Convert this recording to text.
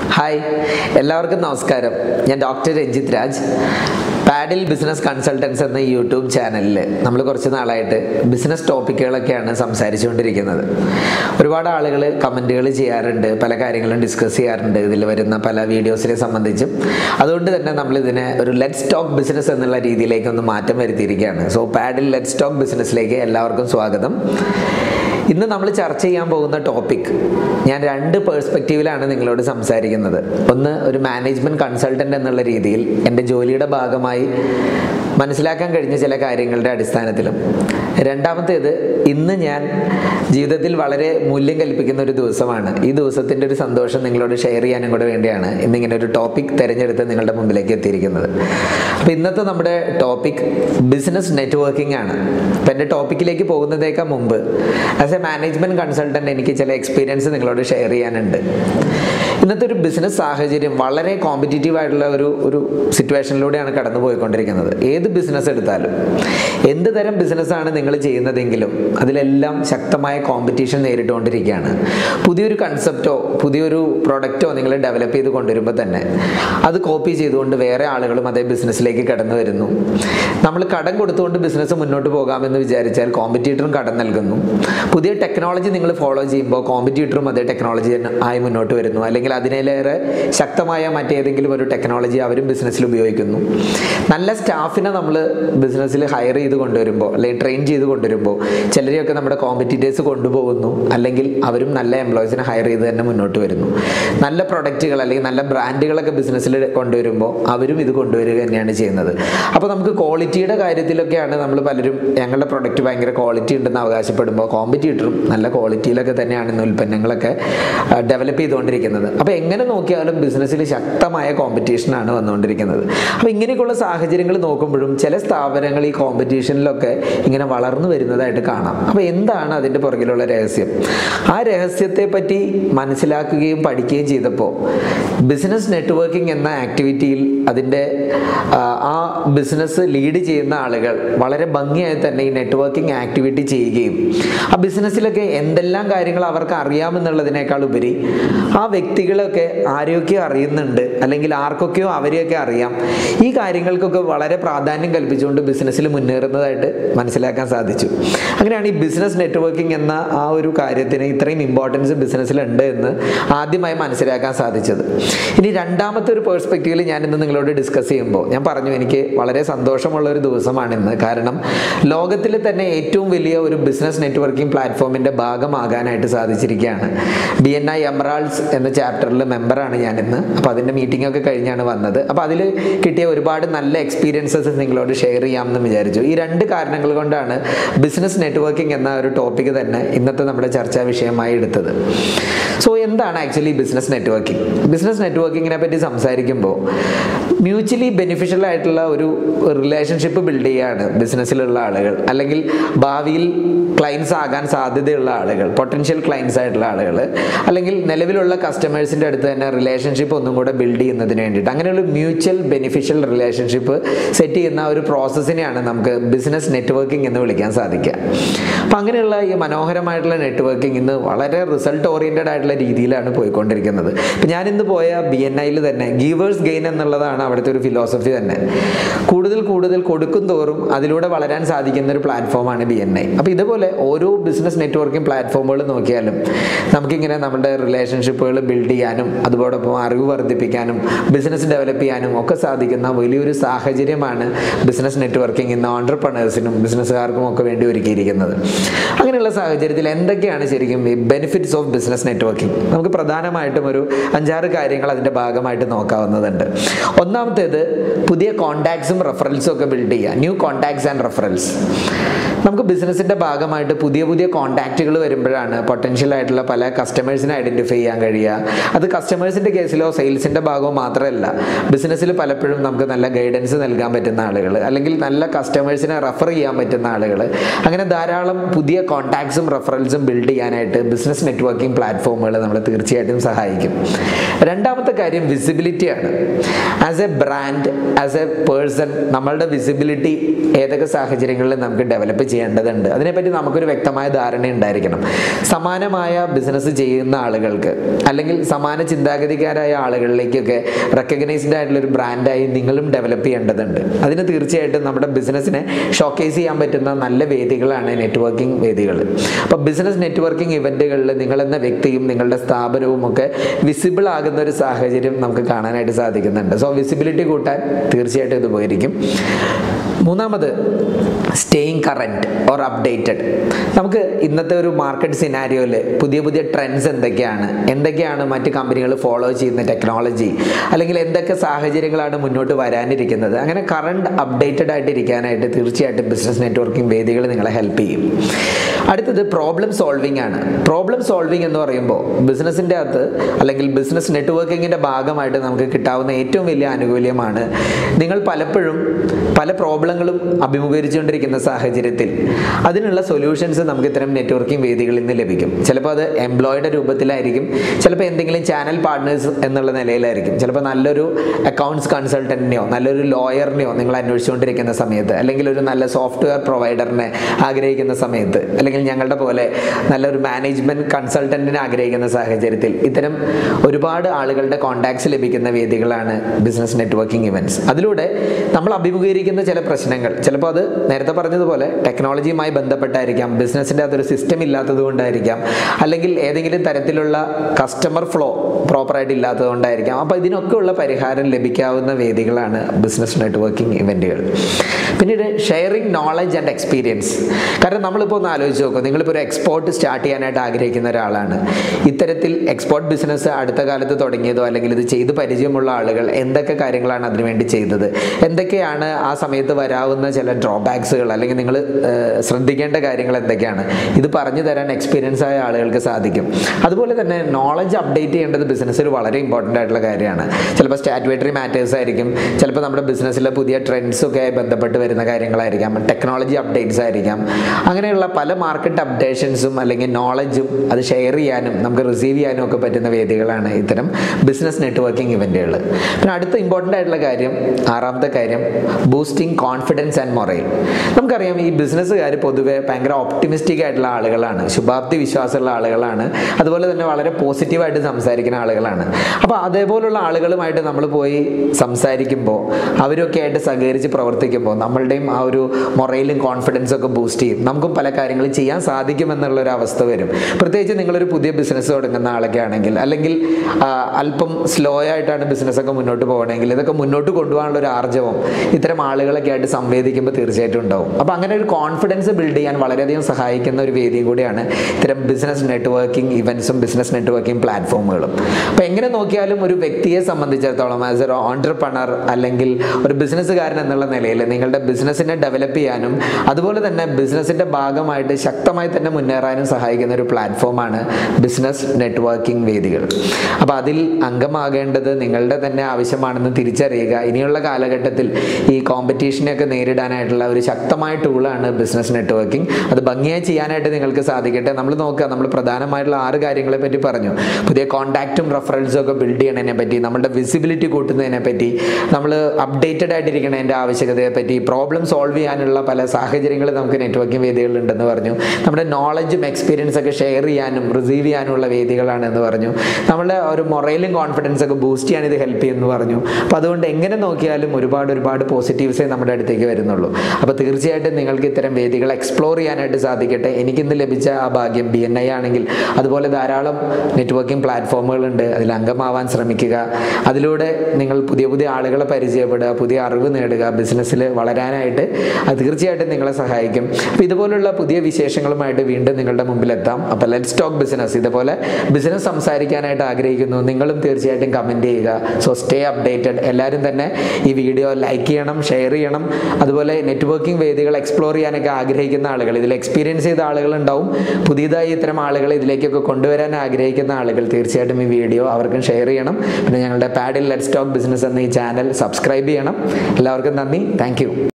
hi എല്ലാവർക്കും നമസ്കാരം ഞാൻ doctor Ranjith Raj paddle business consultants എന്ന യൂട്യൂബ് ചാനലിൽ നമ്മൾ കുറച്ച് നാളായിട്ട് ബിസിനസ് ടോപ്പിക്കുകളൊക്കെയാണ് സംസാരിച്ചുകൊണ്ടിരിക്കുന്നത് ഒരുപാട് ആളുകൾ കമൻറ്റുകൾ ചെയ്യാറുണ്ട് പല കാര്യങ്ങളും ഡിസ്കസ് ചെയ്യാറുണ്ട് ഇതിൽ വരുന്ന പല വീഡിയോസിനെ സംബന്ധിച്ചും അതുകൊണ്ട് തന്നെ നമ്മൾ ഇതിനെ ഒരു ലെറ്റ് സ്റ്റോക്ക് ബിസിനസ് എന്നുള്ള രീതിയിലേക്ക് ഒന്ന് മാറ്റം വരുത്തിയിരിക്കുകയാണ് സോ പാഡിൽ ലെറ്റ് സ്റ്റോക്ക് ബിസിനസ്സിലേക്ക് എല്ലാവർക്കും സ്വാഗതം ഇന്ന് നമ്മൾ ചർച്ച ചെയ്യാൻ പോകുന്ന ടോപ്പിക് ഞാൻ രണ്ട് പേഴ്സ്പെക്റ്റീവിലാണ് നിങ്ങളോട് സംസാരിക്കുന്നത് ഒന്ന് ഒരു മാനേജ്മെൻറ്റ് കൺസൾട്ടൻ്റ് എന്നുള്ള രീതിയിൽ എൻ്റെ ജോലിയുടെ ഭാഗമായി മനസ്സിലാക്കാൻ കഴിഞ്ഞ ചില കാര്യങ്ങളുടെ അടിസ്ഥാനത്തിലും രണ്ടാമത്തേത് ഇന്ന് ഞാൻ ജീവിതത്തിൽ വളരെ മൂല്യം കൽപ്പിക്കുന്ന ഒരു ദിവസമാണ് ഈ ദിവസത്തിൻ്റെ ഒരു സന്തോഷം നിങ്ങളോട് ഷെയർ ചെയ്യാനും കൂടെ വേണ്ടിയാണ് ഇന്നിങ്ങനെ ഒരു ടോപ്പിക് തിരഞ്ഞെടുത്ത് നിങ്ങളുടെ മുമ്പിലേക്ക് എത്തിയിരിക്കുന്നത് അപ്പോൾ ഇന്നത്തെ നമ്മുടെ ടോപ്പിക് ബിസിനസ് നെറ്റ്വർക്കിംഗ് ആണ് അപ്പം എൻ്റെ ടോപ്പിക്കിലേക്ക് പോകുന്നതേക്കാൾ മുമ്പ് ആസ് എ മാനേജ്മെൻറ്റ് കൺസൾട്ടൻ്റ് എനിക്ക് ചില എക്സ്പീരിയൻസ് നിങ്ങളോട് ഷെയർ ചെയ്യാനുണ്ട് ഇന്നത്തെ ഒരു ബിസിനസ് സാഹചര്യം വളരെ കോമ്പറ്റീറ്റീവ് ആയിട്ടുള്ള ഒരു ഒരു സിറ്റുവേഷനിലൂടെയാണ് കടന്നു പോയിക്കൊണ്ടിരിക്കുന്നത് ഏത് ബിസിനസ് എടുത്താലും എന്ത് തരം ബിസിനസ്സാണ് നിങ്ങൾ ചെയ്യുന്നതെങ്കിലും അതിലെല്ലാം ശക്തമായ കോമ്പറ്റീഷൻ നേരിട്ടുകൊണ്ടിരിക്കുകയാണ് പുതിയൊരു കൺസെപ്റ്റോ പുതിയൊരു പ്രൊഡക്റ്റോ നിങ്ങൾ ഡെവലപ്പ് ചെയ്ത് കൊണ്ടുവരുമ്പോൾ തന്നെ അത് കോപ്പി ചെയ്തുകൊണ്ട് വേറെ ആളുകളും അതേ ബിസിനസ്സിലേക്ക് കടന്നു വരുന്നു നമ്മൾ കടം കൊടുത്തുകൊണ്ട് ബിസിനസ് മുന്നോട്ട് പോകാമെന്ന് വിചാരിച്ചാൽ കോമ്പറ്റീറ്ററും കടം നൽകുന്നു പുതിയ ടെക്നോളജി നിങ്ങൾ ഫോളോ ചെയ്യുമ്പോൾ കോമ്പറ്റീറ്ററും അതേ ടെക്നോളജി ആയി മുന്നോട്ട് വരുന്നു അല്ലെങ്കിൽ അതിനേലേറെ ശക്തമായ മറ്റേതെങ്കിലും ഒരു ടെക്നോളജി അവരും ബിസിനസ്സിൽ ഉപയോഗിക്കുന്നു നല്ല സ്റ്റാഫിനെ നമ്മൾ ബിസിനസ്സിൽ ഹയർ ചെയ്ത് കൊണ്ടുവരുമ്പോൾ അല്ലെങ്കിൽ ട്രെയിൻ ചെയ്ത് കൊണ്ടുവരുമ്പോൾ ചിലരെയൊക്കെ നമ്മുടെ കോമ്പറ്റീറ്റേഴ്സ് കൊണ്ടുപോകുന്നു അല്ലെങ്കിൽ അവരും നല്ല എംപ്ലോയീസിനെ ഹയർ ചെയ്ത് തന്നെ മുന്നോട്ട് വരുന്നു നല്ല പ്രൊഡക്റ്റുകൾ അല്ലെങ്കിൽ നല്ല ബ്രാൻഡുകളൊക്കെ ബിസിനസ്സിൽ കൊണ്ടുവരുമ്പോൾ അവരും ഇത് കൊണ്ടുവരിക തന്നെയാണ് ചെയ്യുന്നത് അപ്പോൾ നമുക്ക് ക്വാളിറ്റിയുടെ കാര്യത്തിലൊക്കെയാണ് നമ്മൾ പലരും ഞങ്ങളുടെ പ്രൊഡക്റ്റ് ഭയങ്കര ക്വാളിറ്റി ഉണ്ടെന്ന് അവകാശപ്പെടുമ്പോൾ കോമ്പറ്റീറ്ററും നല്ല ക്വാളിറ്റിയിലൊക്കെ തന്നെയാണ് ഇന്ന് ഉൽപ്പന്നങ്ങളൊക്കെ ഡെവലപ്പ് ചെയ്തുകൊണ്ടിരിക്കുന്നത് അപ്പോൾ എങ്ങനെ നോക്കിയാലും ബിസിനസ്സിൽ ശക്തമായ കോമ്പറ്റീഷനാണ് വന്നുകൊണ്ടിരിക്കുന്നത് അപ്പോൾ ഇങ്ങനെയൊക്കെയുള്ള സാഹചര്യങ്ങൾ നോക്കുമ്പോഴും ചില സ്ഥാപനങ്ങൾ ഈ കോമ്പറ്റീഷനിലൊക്കെ ഇങ്ങനെ വളർന്നു വരുന്നതായിട്ട് കാണാം അപ്പോൾ എന്താണ് അതിൻ്റെ പുറകിലുള്ള രഹസ്യം ആ രഹസ്യത്തെ പറ്റി മനസ്സിലാക്കുകയും പഠിക്കുകയും ചെയ്തപ്പോൾ ബിസിനസ് നെറ്റ്വർക്കിംഗ് എന്ന ആക്ടിവിറ്റിയിൽ അതിൻ്റെ ആ, ആ ബിസിനസ് ലീഡ് ചെയ്യുന്ന ആളുകൾ വളരെ ഭംഗിയായി തന്നെ ഈ നെറ്റ്വർക്കിംഗ് ആക്ടിവിറ്റി ചെയ്യുകയും ആ ബിസിനസ്സിലൊക്കെ എന്തെല്ലാം കാര്യങ്ങൾ അവർക്ക് അറിയാമെന്നുള്ളതിനേക്കാൾ ഉപരി ആ വ്യക്തികളൊക്കെ ആരെയൊക്കെയോ അറിയുന്നുണ്ട് അല്ലെങ്കിൽ ആർക്കൊക്കെയോ അവരെയൊക്കെ അറിയാം ഈ കാര്യങ്ങൾക്കൊക്കെ വളരെ പ്രാധാന്യം കൽപ്പിച്ചുകൊണ്ട് ബിസിനസ്സിൽ മുന്നേറുന്നതായിട്ട് മനസ്സിലാക്കാൻ സാധിച്ചു അങ്ങനെയാണ് ഈ ബിസിനസ് നെറ്റ്വർക്കിംഗ് എന്ന ആ ഒരു കാര്യത്തിന് ഇത്രയും ഇമ്പോർട്ടൻസ് ബിസിനസ്സിലുണ്ട് എന്ന് ആദ്യമായി മനസ്സിലാക്കാൻ സാധിച്ചത് ഇനി രണ്ടാമത്തെ ഒരു പേഴ്സ്പെക്റ്റീവിൽ ഞാൻ ഇന്ന് നിങ്ങളോട് ഡിസ്കസ് ചെയ്യുമ്പോൾ ഞാൻ പറഞ്ഞു എനിക്ക് വളരെ സന്തോഷമുള്ള ഒരു ദിവസമാണ് ഇന്ന് കാരണം ലോകത്തിൽ തന്നെ ഏറ്റവും വലിയ ഒരു ബിസിനസ് നെറ്റ്വർക്കിംഗ് പ്ലാറ്റ്ഫോമിൻ്റെ ഭാഗമാകാനായിട്ട് സാധിച്ചിരിക്കുകയാണ് ബി എൻ ഐ എമറാൾഡ്സ് എന്ന ചാപ്റ്ററിൽ മെമ്പറാണ് ഞാൻ ഇന്ന് അപ്പോൾ അതിൻ്റെ മീറ്റിംഗ് ഒക്കെ കഴിഞ്ഞാണ് വന്നത് അപ്പോൾ അതിൽ കിട്ടിയ ഒരുപാട് നല്ല എക്സ്പീരിയൻസസ് നിങ്ങളോട് ഷെയർ ചെയ്യാമെന്ന് വിചാരിച്ചു ഈ രണ്ട് കാരണങ്ങൾ കൊണ്ടാണ് ബിസിനസ് നെറ്റ്വർക്കിംഗ് എന്ന ഒരു ടോപ്പിക് തന്നെ ഇന്നത്തെ നമ്മുടെ ചർച്ചാ വിഷയമായി എടുത്തത് സോ എന്താണ് ആക്ച്വലി ബിസിനസ് നെറ്റ്വർക്കിംഗ് ബിസിനസ് നെറ്റ്വർക്കിങ്ങിനെ പറ്റി സംസാരിക്കുമ്പോൾ മ്യൂച്വലി ബെനിഫിഷ്യൽ ആയിട്ടുള്ള ഒരു റിലേഷൻഷിപ്പ് ബിൽഡ് ചെയ്യാണ് ബിസിനസ്സിലുള്ള ആളുകൾ അല്ലെങ്കിൽ ഭാവിയിൽ ക്ലയൻസ് ആകാൻ സാധ്യതയുള്ള ആളുകൾ പൊട്ടൻഷ്യൽ ക്ലയൻസ് ആയിട്ടുള്ള ആളുകൾ അല്ലെങ്കിൽ നിലവിലുള്ള കസ്റ്റമേഴ്സിൻ്റെ അടുത്ത് തന്നെ റിലേഷൻഷിപ്പ് ഒന്നും കൂടെ ബിൽഡ് ചെയ്യുന്നതിന് വേണ്ടിയിട്ട് അങ്ങനെയുള്ള മ്യൂച്വൽ ബെനിഫിഷ്യൽ റിലേഷൻഷിപ്പ് സെറ്റ് ചെയ്യുന്ന ഒരു പ്രോസസ്സിനെയാണ് നമുക്ക് ബിസിനസ് നെറ്റ്വർക്കിംഗ് എന്ന് വിളിക്കാൻ സാധിക്കുക അപ്പം അങ്ങനെയുള്ള ഈ മനോഹരമായിട്ടുള്ള നെറ്റ്വർക്കിംഗ് ഇന്ന് വളരെ റിസൾട്ട് ഓറിയൻറ്റഡ് ആയിട്ടുള്ള രീതിയിലാണ് പോയിക്കൊണ്ടിരിക്കുന്നത് ഇപ്പം ഞാനിന്ന് പോയ ബി എൻ ഐയിൽ തന്നെ ഗീവേഴ്സ് ഗെയിൻ എന്നുള്ളതാണ് അവിടുത്തെ ഒരു ഫിലോസഫി തന്നെ കൂടുതൽ കൂടുതൽ കൊടുക്കും തോറും അതിലൂടെ വളരാൻ സാധിക്കുന്ന ഒരു പ്ലാറ്റ്ഫോമാണ് ബി എൻ ഐ അപ്പോൾ ഇതുപോലെ ഓരോ ബിസിനസ് നെറ്റ്വർക്കിംഗ് പ്ലാറ്റ്ഫോമുകൾ നോക്കിയാലും നമുക്കിങ്ങനെ നമ്മുടെ റിലേഷൻഷിപ്പുകൾ ബിൽഡ് ചെയ്യാനും അതോടൊപ്പം അറിവ് വർദ്ധിപ്പിക്കാനും ബിസിനസ് ഡെവലപ്പ് ചെയ്യാനും ഒക്കെ സാധിക്കുന്ന വലിയൊരു സാഹചര്യമാണ് ബിസിനസ് നെറ്റ്വർക്കിംഗ് ഇന്ന് ഓണ്ടർപ്രണേഴ്സിനും ബിസിനസ്സുകാർക്കും ഒക്കെ വേണ്ടി ഒരുക്കിയിരിക്കുന്നത് അങ്ങനെയുള്ള സാഹചര്യത്തിൽ എന്തൊക്കെയാണ് ശരിക്കും ഈ ബെനിഫിറ്റ്സ് ഓഫ് ബിസിനസ് നെറ്റ്വർക്കിംഗ് നമുക്ക് പ്രധാനമായിട്ടും ഒരു അഞ്ചാറ് കാര്യങ്ങൾ അതിൻ്റെ ഭാഗമായിട്ട് നോക്കാവുന്നതുണ്ട് ഒന്നാമത്തേത് പുതിയ കോണ്ടാക്ട്സും റെഫറൻസും ഒക്കെ ബിൽഡ് ചെയ്യുക ന്യൂ കോണ്ടാക്ട്സ് ആൻഡ് റെഫറൻസ് നമുക്ക് ബിസിനസ്സിൻ്റെ ഭാഗമായിട്ട് പുതിയ പുതിയ കോണ്ടാക്റ്റുകൾ വരുമ്പോഴാണ് പൊട്ടൻഷ്യൽ ആയിട്ടുള്ള പല കസ്റ്റമേഴ്സിനെ ഐഡൻറ്റിഫൈ ചെയ്യാൻ കഴിയുക അത് കസ്റ്റമേഴ്സിൻ്റെ കേസിലോ സെയിൽസിൻ്റെ ഭാഗമോ മാത്രമല്ല ബിസിനസ്സിൽ പലപ്പോഴും നമുക്ക് നല്ല ഗൈഡൻസ് നൽകാൻ പറ്റുന്ന ആളുകൾ അല്ലെങ്കിൽ നല്ല കസ്റ്റമേഴ്സിനെ റെഫർ ചെയ്യാൻ പറ്റുന്ന ആളുകൾ അങ്ങനെ ധാരാളം പുതിയ കോണ്ടാക്ട്സും റെഫറൻസും ബിൽഡ് ചെയ്യാനായിട്ട് ബിസിനസ് നെറ്റ്വർക്കിംഗ് പ്ലാറ്റ്ഫോമുകൾ നമ്മളെ തീർച്ചയായിട്ടും സഹായിക്കും രണ്ടാമത്തെ കാര്യം വിസിബിലിറ്റിയാണ് as a brand as a person നമ്മളുടെ വിസിബിലിറ്റി ഏതൊക്കെ സാഹചര്യങ്ങളിൽ നമുക്ക് ഡെവലപ്പ് ചെയ്യാൻ ചെയ്യേണ്ടതുണ്ട് അതിനെപ്പറ്റി നമുക്കൊരു വ്യക്തമായ ധാരണ ഉണ്ടായിരിക്കണം സമാനമായ ബിസിനസ് ചെയ്യുന്ന ആളുകൾക്ക് അല്ലെങ്കിൽ സമാന ചിന്താഗതിക്കാരായ ആളുകളിലേക്കൊക്കെ റെക്കഗ്നൈസ്ഡ് ആയിട്ടുള്ള ഒരു ബ്രാൻഡായി നിങ്ങളും ഡെവലപ്പ് ചെയ്യേണ്ടതുണ്ട് അതിന് തീർച്ചയായിട്ടും നമ്മുടെ ബിസിനസ്സിനെ ഷോക്കേസ് ചെയ്യാൻ പറ്റുന്ന നല്ല വേദികളാണ് നെറ്റ്വർക്കിംഗ് വേദികൾ അപ്പോൾ ബിസിനസ് നെറ്റ്വർക്കിംഗ് ഇവൻറ്റുകളിൽ നിങ്ങളെന്ന വ്യക്തിയും നിങ്ങളുടെ സ്ഥാപനവും ഒക്കെ വിസിബിൾ ആകുന്ന ഒരു സാഹചര്യം നമുക്ക് കാണാനായിട്ട് സാധിക്കുന്നുണ്ട് സോ വിസിബിലിറ്റി കൂട്ടാൻ തീർച്ചയായിട്ടും ഇത് ഉപകരിക്കും മൂന്നാമത് സ്റ്റേയിങ് കറൻറ്റ് ഓർ അപ്ഡേറ്റഡ് നമുക്ക് ഇന്നത്തെ ഒരു മാർക്കറ്റ് സിനാരിയോയിൽ പുതിയ പുതിയ ട്രെൻഡ്സ് എന്തൊക്കെയാണ് എന്തൊക്കെയാണ് മറ്റ് കമ്പനികൾ ഫോളോ ചെയ്യുന്ന ടെക്നോളജി അല്ലെങ്കിൽ എന്തൊക്കെ സാഹചര്യങ്ങളാണ് മുന്നോട്ട് വരാനിരിക്കുന്നത് അങ്ങനെ കറണ്ട് അപ്ഡേറ്റഡ് ആയിട്ട് ഇരിക്കാനായിട്ട് തീർച്ചയായിട്ടും ബിസിനസ് നെറ്റ്വർക്കിംഗ് വേദികൾ നിങ്ങളെ ഹെൽപ്പ് ചെയ്യും അടുത്തത് പ്രോബ്ലം സോൾവിംഗ് ആണ് പ്രോബ്ലം സോൾവിംഗ് എന്ന് പറയുമ്പോൾ ബിസിനസ്സിൻ്റെ അകത്ത് അല്ലെങ്കിൽ ബിസിനസ് നെറ്റ്വർക്കിങ്ങിൻ്റെ ഭാഗമായിട്ട് നമുക്ക് കിട്ടാവുന്ന ഏറ്റവും വലിയ ആനുകൂല്യമാണ് നിങ്ങൾ പലപ്പോഴും പല പ്രോബ്ലങ്ങളും അഭിമുഖീകരിച്ചുകൊണ്ടിരിക്കുന്ന സാഹചര്യത്തിൽ അതിനുള്ള സൊല്യൂഷൻസ് നമുക്ക് ഇത്തരം നെറ്റ്വർക്കിംഗ് വേദികളിൽ നിന്ന് ലഭിക്കും ചിലപ്പോൾ അത് എംപ്ലോയിയുടെ രൂപത്തിലായിരിക്കും ചിലപ്പോൾ എന്തെങ്കിലും ചാനൽ പാർട്ട്നേഴ്സ് എന്നുള്ള നിലയിലായിരിക്കും ചിലപ്പോൾ നല്ലൊരു അക്കൗണ്ട്സ് കൺസൾട്ടൻറ്റിനെയോ നല്ലൊരു ലോയറിനെയോ നിങ്ങൾ അന്വേഷിച്ചുകൊണ്ടിരിക്കുന്ന സമയത്ത് അല്ലെങ്കിൽ ഒരു നല്ല സോഫ്റ്റ്വെയർ പ്രൊവൈഡറിനെ ആഗ്രഹിക്കുന്ന സമയത്ത് അല്ലെങ്കിൽ ഞങ്ങളുടെ പോലെ നല്ലൊരു മാനേജ്മെൻറ്റ് കൺസൾട്ടൻറ്റിനെ ആഗ്രഹിക്കുന്ന സാഹചര്യത്തിൽ ഇത്തരം ഒരുപാട് ആളുകളുടെ കോൺടാക്ട്സ് ലഭിക്കുന്ന വേദികളാണ് ബിസിനസ് നെറ്റ്വർക്കിംഗ് ഇവൻറ്റ്സ് അതിലൂടെ നമ്മൾ അഭിമുഖീകരിക്കുന്ന ചില പ്രശ്നങ്ങൾ ചിലപ്പോൾ അത് നേരത്തെ പറഞ്ഞതുപോലെ ടെക്നോളജിയുമായി ബന്ധപ്പെട്ടായിരിക്കാം ബിസിനസ്സിൻ്റെ അതൊരു സിസ്റ്റം ഇല്ലാത്തത് കൊണ്ടായിരിക്കാം അല്ലെങ്കിൽ ഏതെങ്കിലും തരത്തിലുള്ള കസ്റ്റമർ ഫ്ലോ പ്രോപ്പറായിട്ട് ഇല്ലാത്തത് കൊണ്ടായിരിക്കാം അപ്പോൾ ഇതിനൊക്കെ ഉള്ള പരിഹാരം ലഭിക്കാവുന്ന വേദികളാണ് ബിസിനസ് നെറ്റ്വർക്കിംഗ് ഇവൻറ്റുകൾ പിന്നീട് ഷെയറിങ് നോളജ് ആൻഡ് എക്സ്പീരിയൻസ് കാരണം നമ്മളിപ്പോൾ ഒന്ന് ആലോചിച്ച് നോക്കും നിങ്ങളിപ്പോൾ ഒരു എക്സ്പോർട്ട് സ്റ്റാർട്ട് ചെയ്യാനായിട്ട് ആഗ്രഹിക്കുന്ന ഒരാളാണ് ഇത്തരത്തിൽ എക്സ്പോർട്ട് ബിസിനസ് അടുത്ത കാലത്ത് തുടങ്ങിയതോ അല്ലെങ്കിൽ ഇത് ചെയ്ത് പരിചയമുള്ള ആളുകൾ എന്തൊക്കെ കാര്യങ്ങളാണ് അതിനുവേണ്ടി ചെയ്തത് എന്തൊക്കെയാണ് ആ സമയത്ത് വരാവുന്ന ചില ഡ്രോബാക്സുകൾ അല്ലെങ്കിൽ നിങ്ങൾ ശ്രദ്ധിക്കേണ്ട കാര്യങ്ങൾ എന്തൊക്കെയാണ് ഇത് പറഞ്ഞു തരാൻ എക്സ്പീരിയൻസ് ആയ ആളുകൾക്ക് സാധിക്കും അതുപോലെ തന്നെ നോളജ് അപ്ഡേറ്റ് ചെയ്യേണ്ടത് ബിസിനസ്സിൽ വളരെ ഇമ്പോർട്ടൻ്റ് ആയിട്ടുള്ള കാര്യമാണ് ചിലപ്പോൾ സ്റ്റാറ്റുവേറ്ററി മാറ്റേഴ്സ് ആയിരിക്കും ചിലപ്പോൾ നമ്മുടെ ബിസിനസ്സിലെ പുതിയ ട്രെൻഡ്സൊക്കെ ആയി ബന്ധപ്പെട്ട് വരുന്ന കാര്യങ്ങളായിരിക്കാം ടെക്നോളജി അപ്ഡേറ്റ്സ് ആയിരിക്കാം അങ്ങനെയുള്ള പല മാർക്കറ്റ് അപ്ഡേഷൻസും അല്ലെങ്കിൽ നോളജും അത് ഷെയർ ചെയ്യാനും നമുക്ക് റിസീവ് ചെയ്യാനും ഒക്കെ പറ്റുന്ന വേദികളാണ് ഇത്തരം ബിസിനസ് നെറ്റ്വർക്കിംഗ് ഇവൻറ്റുകൾ പിന്നെ അടുത്ത ഇമ്പോർട്ടൻ്റ് ആയിട്ടുള്ള കാര്യം ആറാമത്തെ കാര്യം ബൂസ്റ്റിംഗ് കോൺഫിഡൻസ് ആൻഡ് മൊറൈൽ നമുക്കറിയാം ഈ ബിസിനസ്സുകാർ പൊതുവെ ഭയങ്കര ഓപ്റ്റിമിസ്റ്റിക് ആയിട്ടുള്ള ആളുകളാണ് ശുഭാപ്തി വിശ്വാസമുള്ള ആളുകളാണ് അതുപോലെ തന്നെ വളരെ പോസിറ്റീവായിട്ട് സംസാരിക്കുന്ന ആളുകളാണ് അപ്പോൾ അതേപോലുള്ള ആളുകളുമായിട്ട് നമ്മൾ പോയി സംസാരിക്കുമ്പോൾ അവരൊക്കെ ആയിട്ട് സഹകരിച്ച് പ്രവർത്തിക്കുമ്പോൾ നമ്മളുടെയും ആ ഒരു മൊറയിലും കോൺഫിഡൻസും ഒക്കെ ബൂസ്റ്റ് ചെയ്യും നമുക്കും പല കാര്യങ്ങളും ചെയ്യാൻ സാധിക്കുമെന്നുള്ള ഒരു അവസ്ഥ വരും പ്രത്യേകിച്ച് നിങ്ങളൊരു പുതിയ ബിസിനസ് തുടങ്ങുന്ന ആളൊക്കെ ആണെങ്കിൽ അല്ലെങ്കിൽ ആ, അല്പം സ്ലോ ആയിട്ടാണ് ബിസിനസ്സൊക്കെ മുന്നോട്ട് പോകണമെങ്കിൽ ഇതൊക്കെ മുന്നോട്ട് കൊണ്ടുപോകാനുള്ള ഒരു ആർജവം ഇത്തരം ആളുകളൊക്കെ ആയിട്ട് സംവേദിക്കുമ്പോൾ തീർച്ചയായിട്ടും ഉണ്ടാവും അപ്പോൾ അങ്ങനെ ഒരു കോൺഫിഡൻസ് ബിൽഡ് ചെയ്യാൻ വളരെയധികം സഹായിക്കുന്ന ഒരു വേദിയും കൂടിയാണ് ഇത്തരം ബിസിനസ് നെറ്റ്വർക്കിംഗ് ഇവൻറ്റ്സും ബിസിനസ് നെറ്റ്വർക്കിംഗ് പ്ലാറ്റ്ഫോമുകളും അപ്പോൾ എങ്ങനെ നോക്കിയാലും ഒരു വ്യക്തിയെ സംബന്ധിച്ചിടത്തോളം ആസ് എ ഓണ്ടർപ്രണർ അല്ലെങ്കിൽ ഒരു ബിസിനസ്സുകാരൻ എന്നുള്ള നിലയിൽ നിങ്ങളുടെ ബിസിനസ്സിനെ ഡെവലപ്പ് ചെയ്യാനും അതുപോലെ തന്നെ ബിസിനസ്സിൻ്റെ ഭാഗമായിട്ട് ശക്തമായി തന്നെ മുന്നേറാനും സഹായിക്കുന്ന ഒരു പ്ലാറ്റ്ഫോമാണ് ബിസിനസ് നെറ്റ്വർക്കിംഗ് വേദികൾ അപ്പോൾ അതിൽ അംഗമാകേണ്ടത് നിങ്ങളുടെ തന്നെ ആവശ്യമാണെന്ന് തിരിച്ചറിയുക ഇനിയുള്ള കാലഘട്ടത്തിൽ ഈ കോമ്പറ്റീഷനെയൊക്കെ നേരിടാനായിട്ടുള്ള ഒരു ശക്തമായ ടൂളാണ് ബിസിനസ് നെറ്റ്വർക്കിംഗ് അത് ഭംഗിയായി ചെയ്യാനായിട്ട് നിങ്ങൾക്ക് സാധിക്കട്ടെ നമ്മൾ നോക്കുക നമ്മൾ പ്രധാനമായിട്ടുള്ള ആറ് കാര്യങ്ങളെ പറ്റി പറഞ്ഞു പുതിയ കോൺടാക്റ്റും റെഫറൻസും ഒക്കെ ബിൽഡ് ചെയ്യണതിനെ പറ്റി നമ്മുടെ വിസിബിലിറ്റി കൂട്ടുന്നതിനെ പറ്റി നമ്മൾ അപ്ഡേറ്റഡ് ആയിട്ടിരിക്കുന്നതിൻ്റെ ആവശ്യകതയെ പറ്റി പ്രോബ്ലം സോൾവ് ചെയ്യാനുള്ള പല സാഹചര്യങ്ങൾ നമുക്ക് നെറ്റ്വർക്കിംഗ് വേദികളുണ്ടെന്ന് പറഞ്ഞു നമ്മുടെ നോളജും എക്സ്പീരിയൻസ് ഒക്കെ ഷെയർ ചെയ്യാനും റിസീവ് ചെയ്യാനുള്ള വേദികളാണെന്ന് പറഞ്ഞു നമ്മളുടെ ഒരു മൊറയിലും കോൺഫിഡൻസ് ഒക്കെ ബൂസ്റ്റ് ചെയ്യാൻ ഇത് ഹെൽപ്പ് ചെയ്യുമെന്ന് പറഞ്ഞു അപ്പോൾ അതുകൊണ്ട് എങ്ങനെ നോക്കിയാലും ഒരുപാട് ഒരുപാട് പോസിറ്റീവ്സേ നമ്മുടെ അടുത്തേക്ക് വരുന്നുള്ളൂ അപ്പോൾ തീർച്ചയായിട്ടും നിങ്ങൾക്ക് ഇത്തരം വേദികൾ എക്സ്പ്ലോർ ചെയ്യാനായിട്ട് സാധിക്കട്ടെ എനിക്കിന്ന് ലഭിച്ച ആ ഭാഗ്യം ബി എൻ ഐ ആണെങ്കിൽ അതുപോലെ ധാരാളം നെറ്റ്വർക്കിംഗ് പ്ലാറ്റ്ഫോമുകളുണ്ട് അതിൽ അംഗമാവാൻ ശ്രമിക്കുക അതിലൂടെ നിങ്ങൾ പുതിയ പുതിയ ആളുകളെ പരിചയപ്പെടുക പുതിയ അറിവ് നേടുക ബിസിനസ്സിൽ വളരാനായിട്ട് അത് തീർച്ചയായിട്ടും നിങ്ങളെ സഹായിക്കും അപ്പോൾ ഇതുപോലുള്ള പുതിയ വിശേഷങ്ങളുമായിട്ട് വീണ്ടും നിങ്ങളുടെ മുമ്പിൽ എത്താം അപ്പോൾ ലെറ്റ് സ്റ്റോക്ക് ബിസിനസ് ഇതുപോലെ ബിസിനസ് സംസാരിക്കാനായിട്ട് ആഗ്രഹിക്കുന്നു നിങ്ങളും തീർച്ചയായിട്ടും കമൻറ്റ് ചെയ്യുക സോ സ്റ്റേ അപ്ഡേറ്റഡ് എല്ലാവരും തന്നെ ഈ വീഡിയോ ലൈക്ക് ചെയ്യണം ഷെയർ ചെയ്യണം അതുപോലെ നെറ്റ്വർക്കിംഗ് വേദികൾ എക്സ്പ്ലോർ ചെയ്യാനൊക്കെ ആഗ്രഹിക്കുന്ന ആളുകൾ ഇതിൽ എക്സ്പീരിയൻസ് ചെയ്ത ആളുകളുണ്ടാവും പുതിയതായി ഇത്തരം ആളുകളെ ഇതിലേക്കൊക്കെ കൊണ്ടുവരാൻ ആഗ്രഹിക്കുന്ന ആളുകൾ തീർച്ചയായിട്ടും ഈ വീഡിയോ അവർക്കും ഷെയർ ചെയ്യണം പിന്നെ ഞങ്ങളുടെ പാഡിൽ ലെറ്റ് സ്റ്റോക്ക് ബിസിനസ് എന്ന ഈ ചാനൽ സബ്സ്ക്രൈബ് ചെയ്യണം എല്ലാവർക്കും നന്ദി താങ്ക്